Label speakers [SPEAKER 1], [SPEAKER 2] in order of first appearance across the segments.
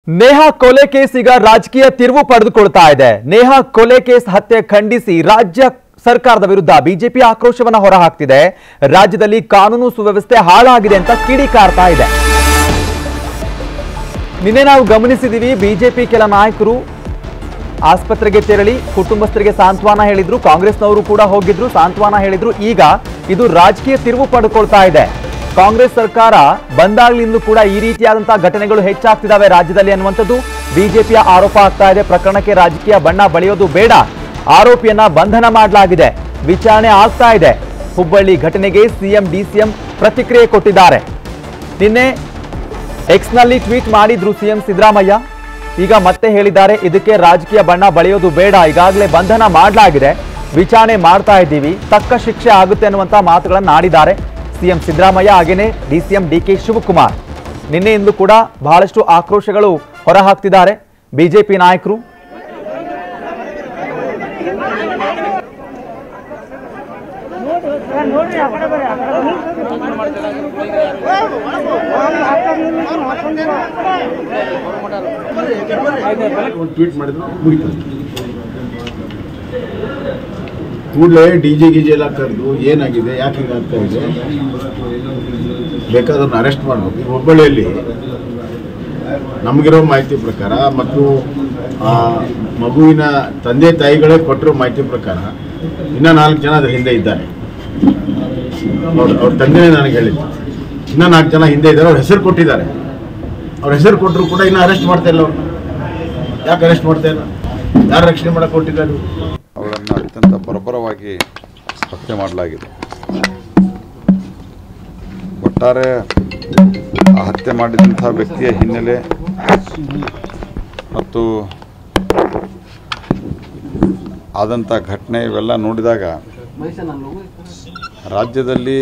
[SPEAKER 1] ನೇಹಾ ಕೊಲೆ ಕೇಸ್ ಈಗ ರಾಜಕೀಯ ತಿರುವು ಪಡೆದುಕೊಳ್ತಾ ಇದೆ ನೇಹಾ ಕೊಲೆ ಕೇಸ್ ಹತ್ಯೆ ಖಂಡಿಸಿ ರಾಜ್ಯ ಸರ್ಕಾರದ ವಿರುದ್ಧ ಬಿಜೆಪಿ ಆಕ್ರೋಶವನ್ನ ಹೊರಹಾಕ್ತಿದೆ ರಾಜ್ಯದಲ್ಲಿ ಕಾನೂನು ಸುವ್ಯವಸ್ಥೆ ಹಾಳಾಗಿದೆ ಅಂತ ಕಿಡಿಕಾರ್ತಾ ಇದೆ ನಿನ್ನೆ ನಾವು ಗಮನಿಸಿದೀವಿ ಬಿಜೆಪಿ ಕೆಲ ನಾಯಕರು ಆಸ್ಪತ್ರೆಗೆ ತೆರಳಿ ಕುಟುಂಬಸ್ಥರಿಗೆ ಸಾಂತ್ವನ ಹೇಳಿದ್ರು ಕಾಂಗ್ರೆಸ್ನವರು ಕೂಡ ಹೋಗಿದ್ರು ಸಾಂತ್ವನ ಹೇಳಿದ್ರು ಈಗ ಇದು ರಾಜಕೀಯ ತಿರುವು ಪಡ್ಕೊಳ್ತಾ ಇದೆ ಕಾಂಗ್ರೆಸ್ ಸರ್ಕಾರ ಬಂದಾಗ್ಲಿಂದಲೂ ಕೂಡ ಈ ರೀತಿಯಾದಂತಹ ಘಟನೆಗಳು ಹೆಚ್ಚಾಗ್ತಿದಾವೆ ರಾಜ್ಯದಲ್ಲಿ ಅನ್ನುವಂಥದ್ದು ಬಿಜೆಪಿಯ ಆರೋಪ ಆಗ್ತಾ ಇದೆ ಪ್ರಕರಣಕ್ಕೆ ರಾಜಕೀಯ ಬಣ್ಣ ಬಳಿಯೋದು ಬೇಡ ಆರೋಪಿಯನ್ನ ಬಂಧನ ಮಾಡಲಾಗಿದೆ ವಿಚಾರಣೆ ಆಗ್ತಾ ಇದೆ ಹುಬ್ಬಳ್ಳಿ ಘಟನೆಗೆ ಸಿಎಂ ಡಿಸಿಎಂ ಪ್ರತಿಕ್ರಿಯೆ ಕೊಟ್ಟಿದ್ದಾರೆ ನಿನ್ನೆ ಎಕ್ಸ್ ನಲ್ಲಿ ಟ್ವೀಟ್ ಮಾಡಿದ್ರು ಸಿಎಂ ಸಿದ್ದರಾಮಯ್ಯ ಈಗ ಮತ್ತೆ ಹೇಳಿದ್ದಾರೆ ಇದಕ್ಕೆ ರಾಜಕೀಯ ಬಣ್ಣ ಬಳಿಯೋದು ಬೇಡ ಈಗಾಗಲೇ ಬಂಧನ ಮಾಡಲಾಗಿದೆ ವಿಚಾರಣೆ ಮಾಡ್ತಾ ಇದ್ದೀವಿ ತಕ್ಕ ಶಿಕ್ಷೆ ಆಗುತ್ತೆ ಅನ್ನುವಂತ ಮಾತುಗಳನ್ನು ಆಡಿದ್ದಾರೆ ಸಿಎಂ ಸಿದ್ದರಾಮಯ್ಯ ಹಾಗೇನೆ ಡಿಸಿಎಂ ಡಿ ಕೆ ಶಿವಕುಮಾರ್ ನಿನ್ನೆಯಿಂದ ಕೂಡ ಬಹಳಷ್ಟು ಆಕ್ರೋಶಗಳು ಹೊರಹಾಕ್ತಿದ್ದಾರೆ ಬಿಜೆಪಿ ನಾಯಕರು
[SPEAKER 2] ಒಂದು ಟ್ವೀಟ್ ಮಾಡಿದ್ರು ಮುಗಿತು ಕೂಡಲೇ ಡಿ ಜೆ ಗಿಜೆ ಎಲ್ಲ ಕರೆದು ಏನಾಗಿದೆ ಯಾಕೆ ಹಿಂಗೆ ಆಗ್ತಾ ಇದೆ ಬೇಕಾದವ್ರನ್ನ ಅರೆಸ್ಟ್ ಮಾಡಬೇಕು ಈಗ ಹುಬ್ಬಳ್ಳಿಯಲ್ಲಿ ನಮಗಿರೋ ಮಾಹಿತಿ ಪ್ರಕಾರ ಮತ್ತು ಆ ಮಗುವಿನ ತಂದೆ ತಾಯಿಗಳೇ ಕೊಟ್ಟಿರೋ ಮಾಹಿತಿ ಪ್ರಕಾರ ಇನ್ನೂ ನಾಲ್ಕು ಜನ ಅದ್ರ ಹಿಂದೆ ಇದ್ದಾರೆ ಅವ್ರ ಅವ್ರ ತಂದೆನೇ ನನಗೆ ಹೇಳಿದ್ದು ಇನ್ನೂ ನಾಲ್ಕು ಜನ ಹಿಂದೆ ಇದ್ದಾರೆ ಅವ್ರ ಹೆಸರು ಕೊಟ್ಟಿದ್ದಾರೆ ಅವ್ರ ಹೆಸರು ಕೊಟ್ಟರು ಕೂಡ ಇನ್ನೂ ಅರೆಸ್ಟ್ ಮಾಡ್ತಾ ಇಲ್ಲ ಅವ್ರನ್ನ ಯಾಕೆ ಅರೆಸ್ಟ್ ಮಾಡ್ತಾ ಇಲ್ಲ ಯಾರು ರಕ್ಷಣೆ ಮಾಡಕ್ಕೆ ಕೊಟ್ಟಿದ್ದಾರೆ
[SPEAKER 3] ಅವರನ್ನು ಅತ್ಯಂತ ಬರ್ಬರವಾಗಿ ಹತ್ಯೆ ಮಾಡಲಾಗಿದೆ ಒಟ್ಟಾರೆ ಆ ಹತ್ಯೆ ಮಾಡಿದಂಥ ವ್ಯಕ್ತಿಯ ಹಿನ್ನೆಲೆ ಮತ್ತು ಆದಂಥ ಘಟನೆ ಇವೆಲ್ಲ ನೋಡಿದಾಗ ರಾಜ್ಯದಲ್ಲಿ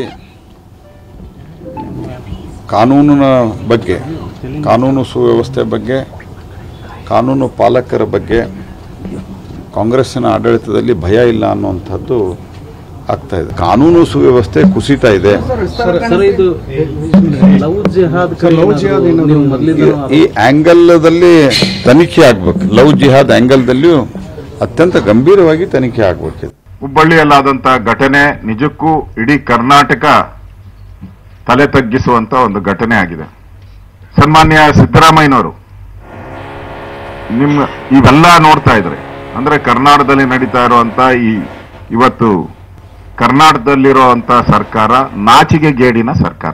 [SPEAKER 3] ಕಾನೂನಿನ ಬಗ್ಗೆ ಕಾನೂನು ಸುವ್ಯವಸ್ಥೆ ಬಗ್ಗೆ ಕಾನೂನು ಪಾಲಕರ ಬಗ್ಗೆ ಕಾಂಗ್ರೆಸ್ಸಿನ ಆಡಳಿತದಲ್ಲಿ ಭಯ ಇಲ್ಲ ಅನ್ನುವಂಥದ್ದು ಆಗ್ತಾ ಇದೆ ಕಾನೂನು ಸುವ್ಯವಸ್ಥೆ ಕುಸಿತಾ ಇದೆ
[SPEAKER 4] ಸರ್ ಇದು ಲವ್ ಜಿಹಾದ್ ನೀವು ಮೊದಲಿಂದ
[SPEAKER 3] ಈ ಆಂಗಲ್ದಲ್ಲಿ ತನಿಖೆ ಆಗ್ಬೇಕು ಲವ್ ಜಿಹಾದ್ ಆಂಗಲ್ದಲ್ಲಿಯೂ ಅತ್ಯಂತ ಗಂಭೀರವಾಗಿ ತನಿಖೆ ಆಗ್ಬೇಕಿದೆ
[SPEAKER 5] ಹುಬ್ಬಳ್ಳಿಯಲ್ಲಾದಂತ ಘಟನೆ ನಿಜಕ್ಕೂ ಇಡೀ ಕರ್ನಾಟಕ ತಲೆ ತಗ್ಗಿಸುವಂತ ಒಂದು ಘಟನೆ ಆಗಿದೆ ಸನ್ಮಾನ್ಯ ಸಿದ್ದರಾಮಯ್ಯನವರು ನಿಮ್ಮ ಇವೆಲ್ಲ ನೋಡ್ತಾ ಇದ್ರೆ ಅಂದ್ರೆ ಕರ್ನಾಟಕದಲ್ಲಿ ನಡೀತಾ ಇರುವಂತ ಈ ಇವತ್ತು ಕರ್ನಾಟಕದಲ್ಲಿರುವಂತ ಸರ್ಕಾರ ನಾಚಿಗೆ ಗೇಡಿನ ಸರ್ಕಾರ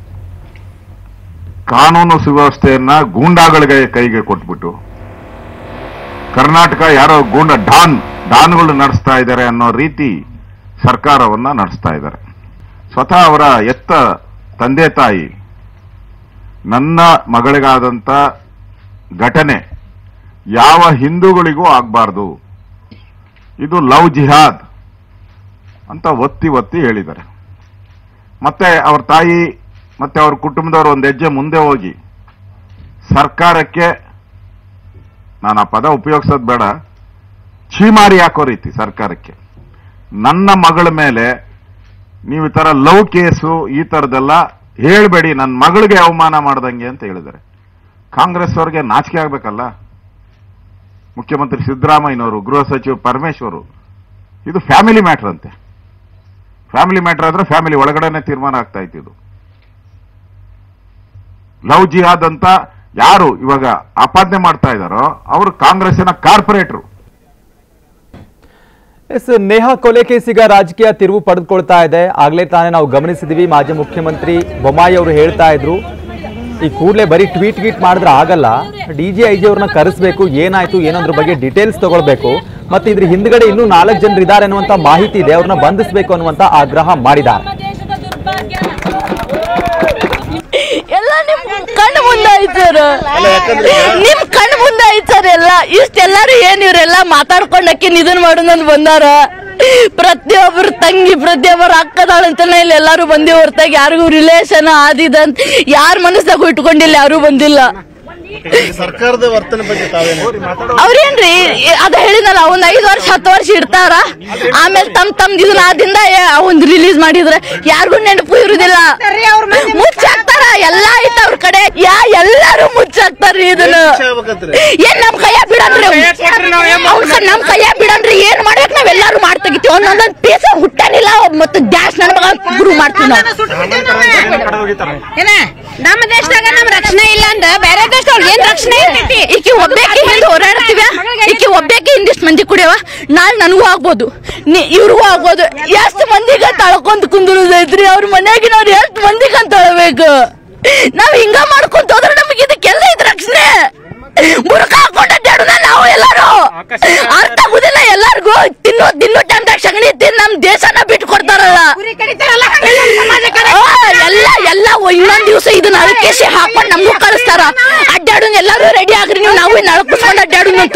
[SPEAKER 5] ಕಾನೂನು ಸುವ್ಯವಸ್ಥೆಯನ್ನ ಗೂಂಡಾಗಳಿಗೆ ಕೈಗೆ ಕೊಟ್ಬಿಟ್ಟು ಕರ್ನಾಟಕ ಯಾರೋ ಗೂಂಡ ಡಾನ್ ಡಾನ್ಗಳು ನಡೆಸ್ತಾ ಇದ್ದಾರೆ ಅನ್ನೋ ರೀತಿ ಸರ್ಕಾರವನ್ನ ನಡೆಸ್ತಾ ಇದ್ದಾರೆ ಸ್ವತಃ ಅವರ ಎತ್ತ ತಂದೆ ತಾಯಿ ನನ್ನ ಮಗಳಿಗಾದಂತ ಘಟನೆ ಯಾವ ಹಿಂದೂಗಳಿಗೂ ಆಗಬಾರ್ದು ಇದು ಲವ್ ಜಿಹಾದ್ ಅಂತ ಒತ್ತಿ ಒತ್ತಿ ಹೇಳಿದ್ದಾರೆ ಮತ್ತೆ ಅವ್ರ ತಾಯಿ ಮತ್ತೆ ಅವ್ರ ಕುಟುಂಬದವರು ಒಂದು ಹೆಜ್ಜೆ ಮುಂದೆ ಹೋಗಿ ಸರ್ಕಾರಕ್ಕೆ ನಾನು ಆ ಪದ ಉಪಯೋಗಿಸೋದು ಬೇಡ ಛೀಮಾರಿ ಹಾಕೋ ರೀತಿ ಸರ್ಕಾರಕ್ಕೆ ನನ್ನ ಮಗಳ ಮೇಲೆ ನೀವು ಈ ತರ ಲವ್ ಕೇಸು ಈ ತರದೆಲ್ಲ ಹೇಳ್ಬೇಡಿ ನನ್ನ ಮಗಳಿಗೆ ಅವಮಾನ ಮಾಡ್ದಂಗೆ ಅಂತ ಹೇಳಿದ್ದಾರೆ ಕಾಂಗ್ರೆಸ್ ಅವ್ರಿಗೆ ನಾಚಿಕೆ ಆಗ್ಬೇಕಲ್ಲ ಮುಖ್ಯಮಂತ್ರಿ ಸಿದ್ದರಾಮಯ್ಯನವರು ಗೃಹ ಸಚಿವ ಪರಮೇಶ್ವರು ಇದು ಫ್ಯಾಮಿಲಿ ಮ್ಯಾಟರ್ ಅಂತೆ ಫ್ಯಾಮಿಲಿ ಮ್ಯಾಟರ್ ಆದ್ರೆ ಫ್ಯಾಮಿಲಿ ಒಳಗಡೆನೆ ತೀರ್ಮಾನ ಆಗ್ತಾ ಇತ್ತು ಇದು ಲವ್ ಜಿಹಾದ್ ಅಂತ ಯಾರು ಇವಾಗ ಆಪಾದನೆ ಮಾಡ್ತಾ ಇದ್ದಾರೋ ಅವರು ಕಾಂಗ್ರೆಸ್ಸಿನ ಕಾರ್ಪೊರೇಟರು
[SPEAKER 1] ಎಸ್ ನೇಹಾ ಕೊಲೆ ಕೇಸ್ ಈಗ ರಾಜಕೀಯ ತಿರುವು ಪಡೆದುಕೊಳ್ತಾ ಇದೆ ಆಗ್ಲೇ ತಾನೇ ನಾವು ಗಮನಿಸಿದೀವಿ ಮಾಜಿ ಮುಖ್ಯಮಂತ್ರಿ ಬೊಮ್ಮಾಯಿ ಅವರು ಹೇಳ್ತಾ ಇದ್ರು ಈ ಕೂಡಲೇ ಬರೀ ಟ್ವೀಟ್ ಗೀಟ್ ಮಾಡಿದ್ರೆ ಆಗಲ್ಲ ಡಿ ಜಿ ಐ ಜಿ ಅವ್ರನ್ನ ಕರೆಸ್ಬೇಕು ಏನಾಯ್ತು ಏನೋದ್ರ ಬಗ್ಗೆ ಡೀಟೇಲ್ಸ್ ತಗೊಳ್ಬೇಕು ಮತ್ತೆ ಇದ್ರ ಹಿಂದ್ಗಡೆ ಇನ್ನೂ ನಾಲ್ಕು ಜನರು ಇದ್ದಾರೆ ಅನ್ನುವಂತ ಮಾಹಿತಿ ಇದೆ ಅವ್ರನ್ನ ಬಂಧಿಸಬೇಕು ಅನ್ನುವಂತ ಆಗ್ರಹ ಮಾಡಿದ್ದಾರೆ
[SPEAKER 6] ದೇಶದ ದುರ್ಭಾಗ್ಯ ಎಲ್ಲ ನಿಮ್ ಕಣ್ಣು ಮುಂದೆ ಐತ್ ಸರ್ ನಿಮ್ ಕಣ್ಣು ಮುಂದೆ ಐತ್ ಸರ್ ಎಲ್ಲ ಇಷ್ಟೆಲ್ಲಾರು ಏನ್ ಇವ್ರೆಲ್ಲ ಮಾತಾಡ್ಕೊಂಡಕ್ಕೆ ಇದನ್ ಮಾಡೋದಂತ ಬಂದಾರ ಪ್ರತಿಯೊಬ್ಬರು ತಂಗಿ ಪ್ರತಿಯೊಬ್ಬರು ಅಕ್ಕದಾಳ ಅಂತಾನೆ ಇಲ್ಲಿ ಎಲ್ಲಾರು ಬಂದಿ ಹೊರತಾಗಿ ಯಾರಿಗೂ ರಿಲೇಷನ್ ಆದಿದಂತ ಯಾರ ಮನಸ್ಸಾಗೂ ಇಟ್ಕೊಂಡಿಲ್ಲ ಯಾರು ಬಂದಿಲ್ಲ
[SPEAKER 7] ಸರ್ಕಾರದ ವರ್ತನೆ ಬಗ್ಗೆ ತಾವೇನು
[SPEAKER 6] ಅವ್ರೇನ್ರಿ ಅದ ಹೇಳಿದಲ್ಲ ಒಂದ್ ಐದ್ ವರ್ಷ ಹತ್ತು ವರ್ಷ ಇಡ್ತಾರ ಆಮೇಲೆ ತಮ್ ತಮ್ದು ಇದನ್ನ ಆದಿಂದ ಒಂದ್ ರಿಲೀಸ್ ಮಾಡಿದ್ರೆ ಯಾರಿಗೂ ನೆನಪು ಇರುದಿಲ್ಲ ಮುಚ್ಚಾಕ್ತಾರ ಎಲ್ಲ ಐತೆ ಅವ್ರ ಕಡೆ ಯಾ ಎಲ್ಲಾರು ಮುಚ್ಚಾಕ್ತಾರ್ರಿ ಇದನ್ನ ಏನ್ ನಮ್ ಕೈಯ ಬಿಡನ್ರಿ ಅವ್ನ್ ಸರ್ ನಮ್ ಕೈಯ ಬಿಡನ್ರಿ ಏನ್ ಮಾಡ್ಬೇಕು ನಾವ್ ಎಲ್ಲಾರು ಮಾಡ್ ತೆಗಿತೀವಿ ಒಂದೊಂದೊಂದ್ ಪೀಸ ಹುಟ್ಟನಿಲ್ಲ ಮತ್ತೆ ಡ್ಯಾಶ್ ನನ್ ಮಗ ಗುರು ಮಾಡ್ತೀವಿ ನಾವು
[SPEAKER 8] ಏನ ನಮ್ಮ ದೇಶದಾಗ ನಮ್ ರಕ್ಷಣೆ ಇಲ್ಲ ಅಂದ ಬೇರೆ ದೇಶದವ್ರಿಗೆ ಏನ್ ರಕ್ಷಣೆ ಇರ್ತೈತಿ
[SPEAKER 6] ಈಕಿ ಒಬ್ಬೇಕಿ ಹಿಂದೆ ಹೋರಾಡ್ತೀವ ಈಕಿ ಒಬ್ಬೇಕಿ ಹಿಂದಿಷ್ಟು ಮಂದಿ ಕುಡಿಯವ ನಾಳೆ ನನಗೂ ಆಗ್ಬೋದು ನೀ ಇವ್ರಿಗೂ ಆಗ್ಬೋದು ಎಷ್ಟು ಮಂದಿಗ ತಳ್ಕೊಂತ ಕುಂದಿರುದೈತ್ರಿ ಅವ್ರ ಮನ್ಯಾಗಿನವ್ರು ಎಷ್ಟು ಮಂದಿಗಂತ ತಳಬೇಕು ನಾವ್ ಹಿಂಗ ಮಾಡ್ಕೊಂತ ಹೋದ್ರೆ ನಮಗೆ ಇದಕ್ಕೆಲ್ಲ ಐತ್ ರಕ್ಷಣೆ ಬುರ್ಕ ಹಾಕೊಂಡ ಅಡ್ಡಾಡುದ ನಾವು ಎಲ್ಲಾರು ಅರ್ಥ ಆಗುದಿಲ್ಲ ಎಲ್ಲಾರ್ಗು ತಿನ್ನೋ ತಿನ್ನೋ ಟೈಮ್ದಾಗ ಸಗಣಿ ತಿಂದ್ ನಮ್ ದೇಶನ ಬಿಟ್ಟು ಕೊಡ್ತಾರಲ್ಲ
[SPEAKER 8] ಕುರಿ ಕಡಿತಾರಲ್ಲ ಸಮಾಜ ಕಡೆ
[SPEAKER 6] ಆ, ಎಲ್ಲ ಎಲ್ಲ ಇನ್ನೊಂದ್ ದಿವಸ ಇದನ್ನ ಅಳಕೇಸಿ ಹಾಕೊಂಡ್ ನಮಗೂ ಕಳಿಸ್ತಾರ ಅಡ್ಡಾಡು ಎಲ್ಲಾರು ರೆಡಿ ಆಗ್ರಿ ನೀವು ನಾವು ನಳಕಿಸ್ಕೊಂಡು ಅಡ್ಡಾಡು ಅಂತ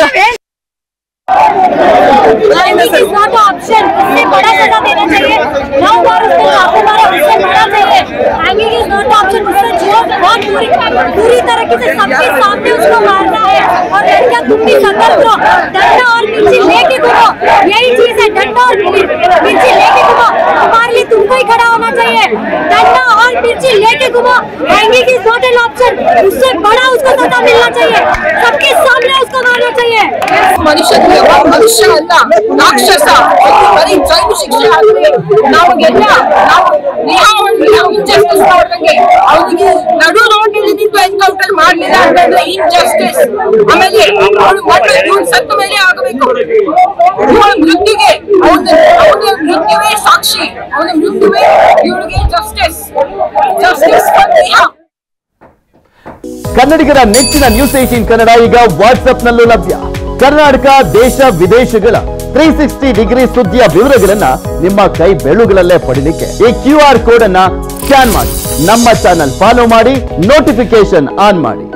[SPEAKER 8] Hanging is not an option. इससे बड़ा सजा देना चाहिए नौ बार उसने काफी बार उससे बड़ा चाहिए हैंगिंग इज नॉट ऑप्शन उससे जो बहुत पूरी पूरी तरीके से सबके सामने उसको मारना है और लड़कियां तुम भी सतर्क रहो डंडा और मिर्ची लेके घूमो यही चीज है डंडा और मिर्ची लेके घूमो तुम्हारे लिए तुमको ही खड़ा होना चाहिए डंडा और मिर्ची लेके घूमो hanging is not an option उससे बड़ा उसको सजा मिलना चाहिए सबके सामने उसको मारना चाहिए
[SPEAKER 9] ಮನುಷ್ಯತ್ವ ಮನುಷ್ಯ ಅಲ್ಲ ರಾಕ್ಷಸ ಒಂದು ಬರೀ ಜೈಲು ಶಿಕ್ಷೆ ಆದ್ರೆ ನಾವಾಗೆಲ್ಲ ನಾವು ನಿಹಾವಳಿ ನಾವು ಇಂಜಸ್ಟಿಸ್ ಮಾಡ್ದಂಗೆ ಅವನಿಗೆ ನಡು ರೋಡ್ ನಿಂತು ಎನ್ಕೌಂಟರ್ ಮಾಡ್ಲಿಲ್ಲ ಅಂತಂದ್ರೆ ಇಂಜಸ್ಟಿಸ್ ಆಮೇಲೆ ಅವನು ಮಣ್ಣು ಇವನು ಸತ್ತ ಮೇಲೆ ಆಗಬೇಕು ಇವಳ ಮೃತ್ಯುಗೆ ಅವನ ಅವನ ಮೃತ್ಯುವೇ ಸಾಕ್ಷಿ ಅವನ ಮೃತ್ಯುವೇ ಇವಳಿಗೆ ಜಸ್ಟಿಸ್ ಜಸ್ಟಿಸ್ ಫಾರ್ ನಿಹಾ
[SPEAKER 1] ಕನ್ನಡಿಗರ ನೆಚ್ಚಿನ ನ್ಯೂಸ್ ಏಟೀನ್ ಕನ್ನಡ ಈಗ ವಾಟ್ಸ್ಆಪ್ನಲ್ಲೂ ಲಭ್ಯ ಕರ್ನಾಟಕ ದೇಶ ವಿದೇಶಗಳ ತ್ರೀ ಸಿಕ್ಸ್ಟಿ ಡಿಗ್ರಿ ಸುದ್ದಿಯ ವಿವರಗಳನ್ನ ನಿಮ್ಮ ಕೈ ಬೆಳುಗಳಲ್ಲೇ ಪಡಿಲಿಕ್ಕೆ ಈ ಕ್ಯೂ ಆರ್ ಕೋಡ್ ಅನ್ನ ಸ್ಕ್ಯಾನ್ ಮಾಡಿ ನಮ್ಮ ಚಾನಲ್ ಫಾಲೋ ಮಾಡಿ ನೋಟಿಫಿಕೇಶನ್ ಆನ್ ಮಾಡಿ